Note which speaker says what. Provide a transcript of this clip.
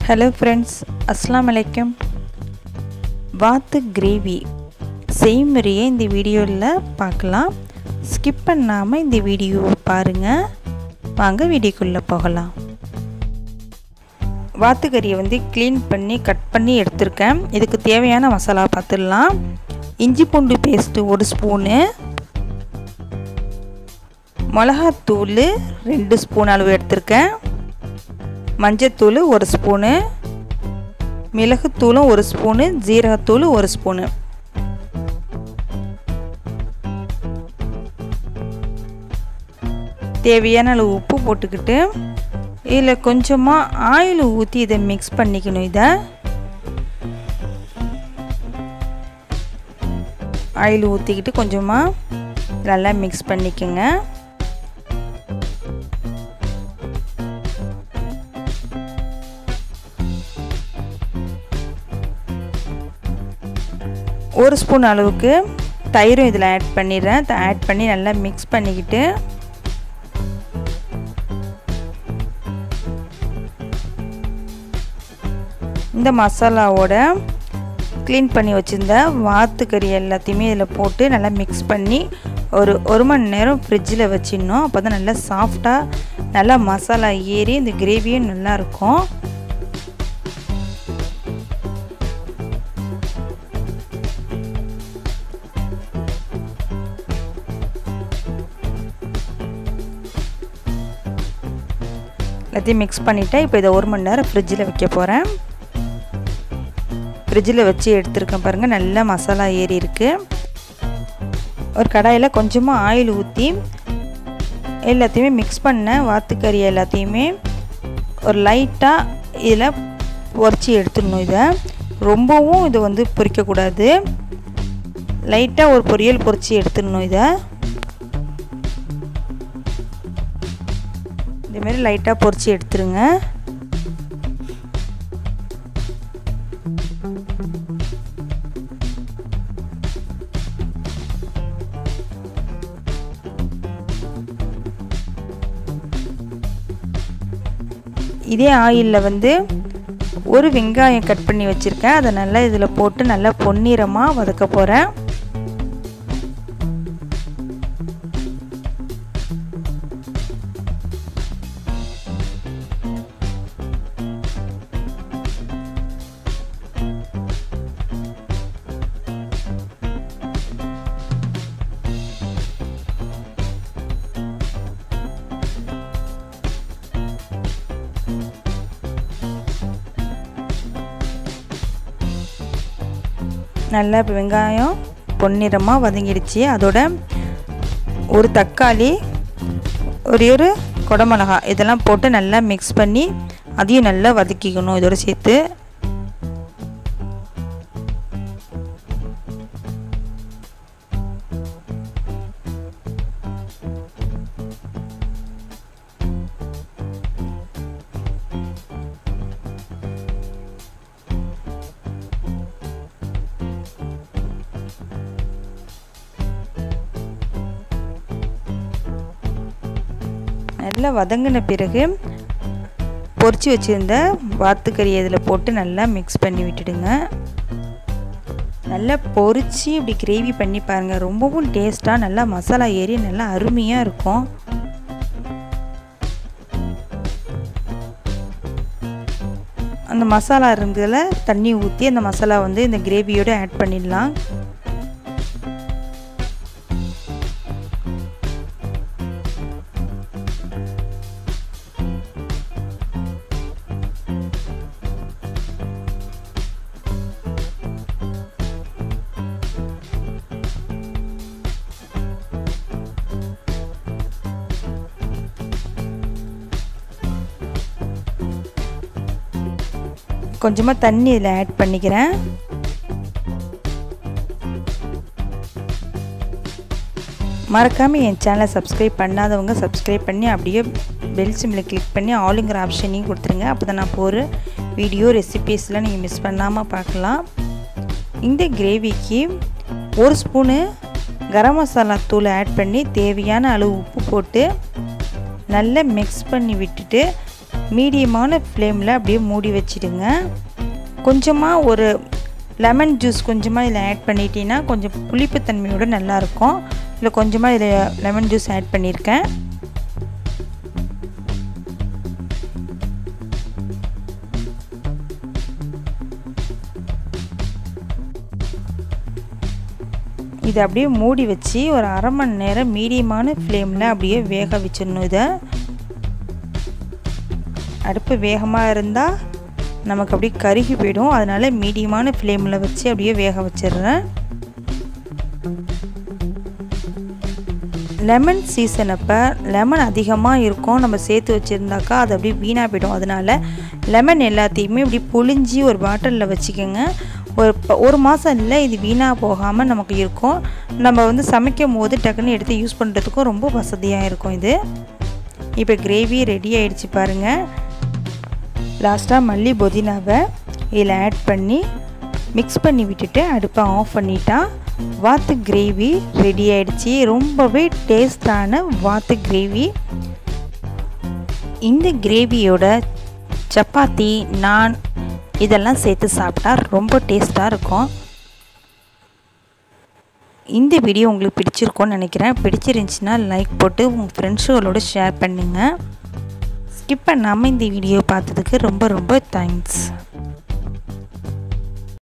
Speaker 1: hello friends அஸ்லாம் வலைக்கம் வாத்து கிரேவி செய்முறையை இந்த வீடியோவில் பார்க்கலாம் ஸ்கிப் பண்ணாமல் இந்த வீடியோவை பாருங்கள் வாங்க வீடியோக்குள்ளே போகலாம் வாத்துக்கறியை வந்து க்ளீன் பண்ணி கட் பண்ணி எடுத்திருக்கேன் இதுக்கு தேவையான மசாலா பார்த்துடலாம் இஞ்சி பூண்டு பேஸ்ட்டு ஒரு ஸ்பூனு மிளகாத்தூள் ரெண்டு ஸ்பூன் அளவு எடுத்திருக்கேன் மஞ்சத்தூள் ஒரு ஸ்பூனு மிளகுத்தூளும் ஒரு ஸ்பூனு ஜீரகத்தூள் ஒரு ஸ்பூனு தேவையான அளவு உப்பு போட்டுக்கிட்டு இதில் கொஞ்சமாக ஆயில் ஊற்றி இதை மிக்ஸ் பண்ணிக்கணும் இதை ஆயில் ஊற்றிக்கிட்டு கொஞ்சமாக நல்லா மிக்ஸ் பண்ணிக்கோங்க ஒரு ஸ்பூன் அளவுக்கு தயிரும் இதில் ஆட் பண்ணிடுறேன் ஆட் பண்ணி நல்லா மிக்ஸ் பண்ணிக்கிட்டு இந்த மசாலாவோட க்ளீன் பண்ணி வச்சுருந்த வாத்துக்கறி எல்லாத்தையுமே இதில் போட்டு நல்லா மிக்ஸ் பண்ணி ஒரு ஒரு மணி நேரம் ஃப்ரிட்ஜில் வச்சிடணும் அப்போ தான் நல்லா சாஃப்டாக நல்லா மசாலா ஏறி இந்த கிரேவியும் நல்லாயிருக்கும் எல்லாத்தையும் மிக்ஸ் பண்ணிவிட்டேன் இப்போ இதை ஒரு மணி நேரம் ஃப்ரிட்ஜில் வைக்க போகிறேன் ஃப்ரிட்ஜில் வச்சு எடுத்துருக்கேன் பாருங்கள் நல்லா மசாலா ஏறி இருக்குது ஒரு கடாயில் கொஞ்சமாக ஆயில் ஊற்றி எல்லாத்தையுமே மிக்ஸ் பண்ண வாத்துக்கறி எல்லாத்தையுமே ஒரு லைட்டாக இதில் பொறிச்சி எடுத்துடணும் இதை ரொம்பவும் இதை வந்து பொரிக்கக்கூடாது லைட்டாக ஒரு பொரியல் பொறிச்சி எடுத்துடணும் இதை இதுமாரி லைட்டாக பொறிச்சு எடுத்துருங்க இதே ஆயிலில் வந்து ஒரு வெங்காயம் கட் பண்ணி வச்சுருக்கேன் அதை நல்லா இதில் போட்டு நல்லா பொன்னிறமாக வதக்க போகிறேன் நல்லா இப்போ வெங்காயம் பொன்னிறமாக வதங்கிடுச்சு அதோட ஒரு தக்காளி ஒரே ஒரு குடமிளகா இதெல்லாம் போட்டு நல்லா மிக்ஸ் பண்ணி அதையும் நல்லா வதக்கிக்கணும் இதோட சேர்த்து நல்லா வதங்கின பிறகு பொறிச்சு வச்சுருந்த வாத்துக்கறி இதில் போட்டு நல்லா மிக்ஸ் பண்ணி விட்டுடுங்க நல்லா பொறிச்சு இப்படி கிரேவி பண்ணி பாருங்கள் ரொம்பவும் டேஸ்ட்டாக நல்லா மசாலா ஏறி நல்லா அருமையாக இருக்கும் அந்த மசாலா இருந்ததில் தண்ணி ஊற்றி அந்த மசாலா வந்து இந்த கிரேவியோடு ஆட் பண்ணிடலாம் கொஞ்சமாக தண்ணி இதில் ஆட் பண்ணிக்கிறேன் மறக்காமல் என் சேனலை சப்ஸ்கிரைப் பண்ணாதவங்க சப்ஸ்கிரைப் பண்ணி அப்படியே பெல் சிம்மில் கிளிக் பண்ணி ஆளுங்கிற ஆப்ஷனையும் கொடுத்துருங்க அப்போ தான் நான் போகிற வீடியோ ரெசிபீஸ்லாம் நீங்கள் மிஸ் பண்ணாமல் பார்க்கலாம் இந்த கிரேவிக்கு ஒரு ஸ்பூனு கரம் மசாலா தூள் ஆட் பண்ணி தேவையான அளவு உப்பு போட்டு நல்லா மிக்ஸ் பண்ணி விட்டுட்டு மீடியமான ஃப்ளேமில் அப்படியே மூடி வச்சிடுங்க கொஞ்சமாக ஒரு லெமன் ஜூஸ் கொஞ்சமாக இதில் ஆட் பண்ணிட்டீங்கன்னா கொஞ்சம் புளிப்புத்தன்மையோடு நல்லாயிருக்கும் இதில் கொஞ்சமாக இதில் லெமன் ஜூஸ் ஆட் பண்ணியிருக்கேன் இதை அப்படியே மூடி வச்சு ஒரு அரை மணி நேரம் மீடியமான ஃப்ளேமில் அப்படியே வேக வச்சிடணும் இதை அடுப்பு வேகமாக இருந்தால் நமக்கு அப்படியே கருகி போயிடும் அதனால் மீடியமான ஃப்ளேமில் வச்சு அப்படியே வேக வச்சிடுறேன் லெமன் சீசன் அப்போ லெமன் அதிகமாக இருக்கும் நம்ம சேர்த்து வச்சுருந்தாக்கா அது அப்படியே வீணாக போயிடும் அதனால் லெமன் எல்லாத்தையுமே இப்படி புழிஞ்சி ஒரு பாட்டிலில் வச்சுக்கோங்க ஒரு ஒரு மாதம் இல்லை இது வீணாக போகாமல் நமக்கு இருக்கும் நம்ம வந்து சமைக்கும் போது டக்குன்னு எடுத்து யூஸ் பண்ணுறதுக்கும் ரொம்ப வசதியாக இருக்கும் இது இப்போ கிரேவி ரெடி ஆகிடுச்சு பாருங்கள் லாஸ்ட்டாக மல்லி புதினாவை இதில் ஆட் பண்ணி மிக்ஸ் பண்ணி விட்டுட்டு அடுப்பை ஆஃப் பண்ணிட்டா வாத்து கிரேவி ரெடி ஆகிடுச்சி ரொம்பவே டேஸ்டான வாத்து கிரேவி இந்த கிரேவியோட சப்பாத்தி நான் இதெல்லாம் சேர்த்து சாப்பிட்டா ரொம்ப டேஸ்ட்டாக இருக்கும் இந்த வீடியோ உங்களுக்கு பிடிச்சிருக்கோன்னு நினைக்கிறேன் பிடிச்சிருந்துச்சின்னா லைக் போட்டு உங்கள் ஃப்ரெண்ட்ஸுகளோட ஷேர் பண்ணுங்கள் ஸ்கிப் பண்ணாமல் இந்த வீடியோ பார்த்ததுக்கு ரொம்ப ரொம்ப தேங்க்ஸ்